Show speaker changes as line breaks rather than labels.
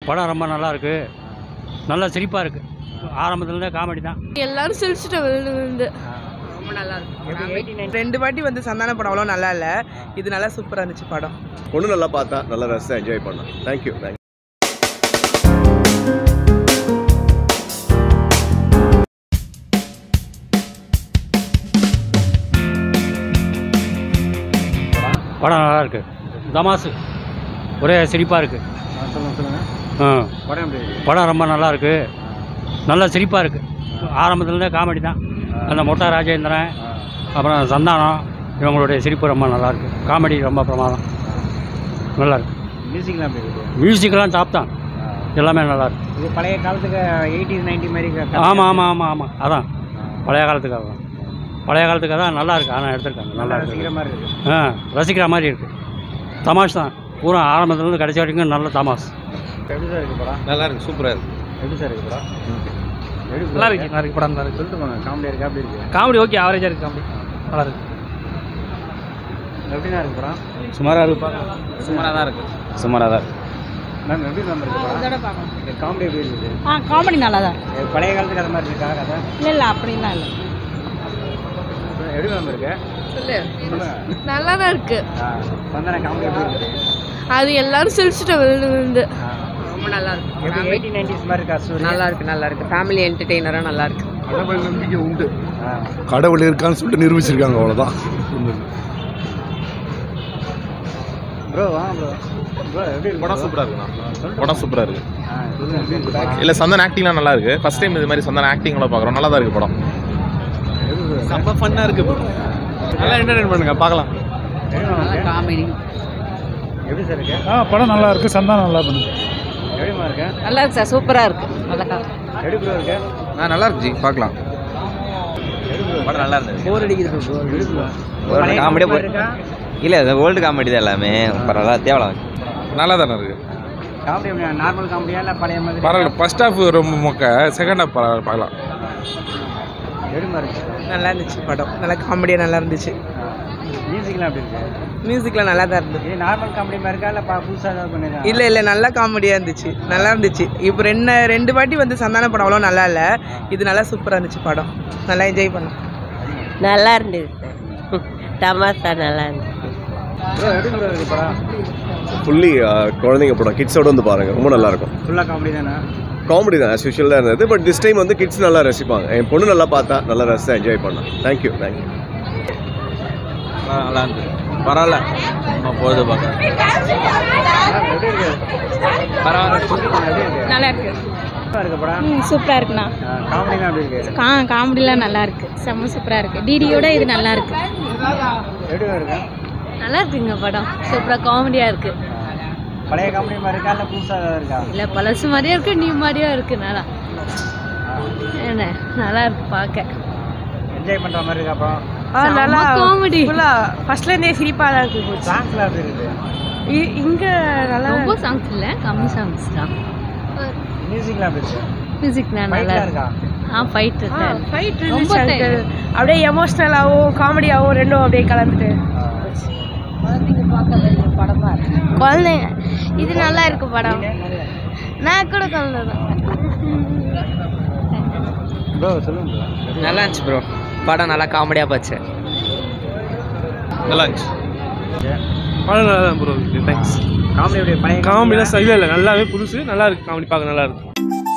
படம் ரொம்ப நல்லா இருக்கு நல்லா சிரிப்பாக இருக்குது ஆரம்பத்துலேருந்தே காமெடி தான்
எல்லாரும் சிரிச்சுட்டு விழுந்து
ரெண்டு வாட்டி வந்து சந்தான படம் அவ்வளோ நல்லா இல்லை இது நல்லா சூப்பராக இருந்துச்சு படம்
பொண்ணு நல்லா பார்த்தா நல்லா ரசித்து என்ஜாய் பண்ணலாம் தேங்க்யூ தேங்க்யூ
படம் நல்லா இருக்கு தமாசு ஒரே சிரிப்பாக இருக்குது ஆ படம் ரொம்ப நல்லா இருக்கு நல்லா சிரிப்பாக இருக்குது ஆரம்பத்துலேருந்தே காமெடி தான் அந்த மொட்டை ராஜேந்திரன் அப்புறம் சந்தானம் இவங்களுடைய சிரிப்பு ரொம்ப நல்லா இருக்கு காமெடி ரொம்ப பிரமாதம் நல்லா இருக்கு
மியூசிக்லாம் எப்படி இருக்குது
மியூசிக்கெல்லாம் டாப் தான் எல்லாமே நல்லா இருக்கு
இது பழைய காலத்துக்கு எயிட்டிஸ் நைன்டி மாதிரி
ஆமாம் ஆமாம் ஆமாம் ஆமாம் அதான் பழைய காலத்துக்காக தான் பழைய காலத்துக்காக தான் நல்லா இருக்கு ஆனால் எடுத்திருக்காங்க நல்லா
ரசிக்கிற
இருக்கு
மாதிரி இருக்குது
ஆ ரசிக்கிற மாதிரி இருக்குது தமாஷ் தான் பூரா ஆரம்பத்துலேருந்து கடைசி வரைக்கும் நல்ல தமாஷ்
எப்படி சார் இருக்கு படம்
நல்லா இருக்கு சூப்பராக இருக்கு
எப்படி சார் இருக்கு படம் எப்படி
நல்லா இருக்கு நல்லா இருக்கு படம் நல்லா இருக்கு
சொல்லிட்டு போங்க காமெடியாக இருக்கா அப்படி இருக்கு
காமெடி ஓகே ஆவரேஜாக இருக்கு காமெடி நல்லா இருக்கு
எப்படிண்ணா இருக்கு படம்
சுமாராக இருக்கு
சுமாராக தான் இருக்கு
சுமாராக தான் இருக்கு
மேம் எப்படி மேம் இருக்கு படம் காமெடி எப்படி இருக்குது
ஆ காமெடி நல்லா தான்
இது பழைய காலத்துக்கு அது மாதிரி இருக்கா கதை
இல்லை இல்லை அப்படிலாம் இல்லை
எப்படி மேம் இருக்கு
சொல்லு
சொல்லுங்க
நல்லா தான் இருக்கு
ஆ, சந்தான காமெடி எப்படி இருக்குது
அது எல்லாரும் சிரிச்சுட்டு விழுந்து
ரொம்ப நல்லா இருக்கு
எப்படி எயிட்டி நைன்டிஸ் மாதிரி இருக்கா ஸ்டோரி
நல்லா இருக்கு நல்லா இருக்கு ஃபேமிலி என்டர்டெய்னராக நல்லா இருக்கு
கடவுள் நம்பிக்கை உண்டு
ஆ
கடவுள் இருக்கான்னு சொல்லிட்டு நிரூபிச்சிருக்காங்க அவ்வளோதான்
ப்ரோ வாங்க ப்ரோ ப்ரோ எப்படி இருக்கு
படம்
bro?
சூப்பராக இருக்குண்ணா
சொல்லுங்க.
படம் சூப்பராக இருக்கு
ஆ சொல்லுங்க எப்படி இருக்கு படம்?
இல்லை சந்தன் ஆக்டிங்லாம் நல்லா இருக்கு ஃபர்ஸ்ட் டைம் இது மாதிரி சந்தன் ஆக்டிங்கள பார்க்குறோம் நல்லா தான் இருக்கு படம்
எப்படி bro இருக்கு?
ரொம்ப ஃபன்னாக இருக்கு நல்லா என்டர்டைன் பண்ணுங்க பார்க்கலாம்
எப்படி மேம் இருக்கு?
காமெடி
எப்படி சார் இருக்கு
ஆ படம் நல்லா இருக்கு சந்தானம் நல்லா பண்ணுங்க
எப்படிமா இருக்கு
நல்லா இருக்கு சார் சூப்பராக இருக்கு நல்லா
எப்படி ப்ரோ இருக்கு
ஆ நல்லா இருக்கு ஜி பார்க்கலாம்
படம் நல்லா இருந்தது போர் அடிக்குது ப்ரோ எப்படி ப்ரோ
ஒரு comedy போய்-
இருக்கா
இல்லை அது ஓல்டு காமெடி தான் எல்லாமே பரவாயில்ல தேவலாம் நல்லா தானே இருக்கு
காமெடி எப்படி நார்மல் காமெடியா இல்லை பழைய மாதிரி
பரவாயில்ல ஃபர்ஸ்ட் ஹாஃப் ரொம்ப மொக்க செகண்ட் ஹாஃப் பரவாயில்ல பார்க்கலாம்
எப்படிமா இருக்கு
நல்லா இருந்துச்சு படம் நல்லா காமெடியாக நல்லா இருந்துச்சு
மியூசிக்லாம் எப்படி இருக்கு
மியூசிக்லாம் நல்லா தான் இருந்தது
இது நார்மல் காமெடி மாதிரி இருக்கா இல்லை புதுசாக ஏதாவது பண்ணிருக்காங்க
இல்லை இல்லை நல்லா காமெடியாக இருந்துச்சு நல்லா இருந்துச்சு இப்போ ரெண்டு ரெண்டு வாட்டி வந்து சந்தான படம் அவ்வளோ நல்லா இல்லை இது நல்லா சூப்பராக இருந்துச்சு படம் நல்லா என்ஜாய் பண்ணோம்
நல்லா இருந்தது தமாசா நல்லா இருந்தது
ப்ரோ எப்படி ப்ரோ இருக்கு படம்
ஃபுல்லி குழந்தைங்க படம் கிட்ஸோட வந்து பாருங்க ரொம்ப நல்லா இருக்கும்
ஃபுல்லாக காமெடி தானே
காமெடி தான் ஆஸ் யூஷுவல் தான் இருந்தது பட் திஸ் டைம் வந்து கிட்ஸ் நல்லா ரசிப்பாங்க என் பொண்ணு நல்லா பார்த்தா நல்லா ரசித்து என்ஜாய் பண்ணலாம் தேங்க்யூ தேங்க்யூ
நல்லா இருந்தது பரவாயில்ல நம்ம போகுது பார்க்க
எப்படி இருக்கு
பரவாயில்ல
சொல்லிட்டு போங்க, எப்படி இருக்கு
நல்லா இருக்கு
நல்லா இருக்கு படம்
ம் சூப்பராக இருக்குண்ணா
காமெடிலாம் எப்படி இருக்கு
கா காமெடிலாம் நல்லா இருக்கு செம்ம சூப்பராக இருக்கு டிடியோட இது நல்லா இருக்கு
எப்படி இருக்கு
நல்லா இருக்குங்க படம் சூப்பராக காமெடியாக இருக்கு
பழைய காமெடி மாதிரி இருக்கா இல்லை புதுசாக ஏதாவது இருக்கா
இல்லை பழசு மாதிரியும் இருக்கு நியூ மாதிரியும் இருக்கு நல்லா என்ன நல்லா இருக்கு பார்க்க
என்ஜாய் பண்ணுற மாதிரி இருக்கா படம்
நல்லா காமெடி
ஃபர்ஸ்ட்லேருந்தே சிரிப்பாக தான் இருக்கு
சாங்ஸ்லாம் எப்படி இருக்குது
இங்கே நல்லா
ரொம்ப சாங்ஸ் இல்லை கம்மி சாங்ஸ் தான்
மியூசிக்லாம் எப்படி இருக்கு
மியூசிக் நல்லா
ஃபைட்லாம்
இருக்கு
இருக்கா
ஆ ஃபைட் இருக்கு
ஃபைட்
ரொம்ப time.
அப்படியே எமோஷ்னலாகவும் காமெடியாகவும் ரெண்டும் அப்படியே கலந்துட்டு
குழந்தைங்க பார்க்க வேண்டிய படமா இருக்கு
குழந்தைங்க இது நல்லா இருக்கு படம் நான் கூட குழந்தை
ப்ரோ சொல்லுங்க bro.
நல்லா இருந்துச்சு ப்ரோ படம் நல்லா காமெடியாக போச்சு
நல்லா இருந்துச்சு
படம் நல்லா தான் ப்ரோ தேங்க்ஸ்
காமெடி எப்படி பழைய
காமெடிலாம் இல்லை இல்லை நல்லாவே புதுசு நல்லா இருக்கு காமெடி பார்க்க நல்லா இருக்கு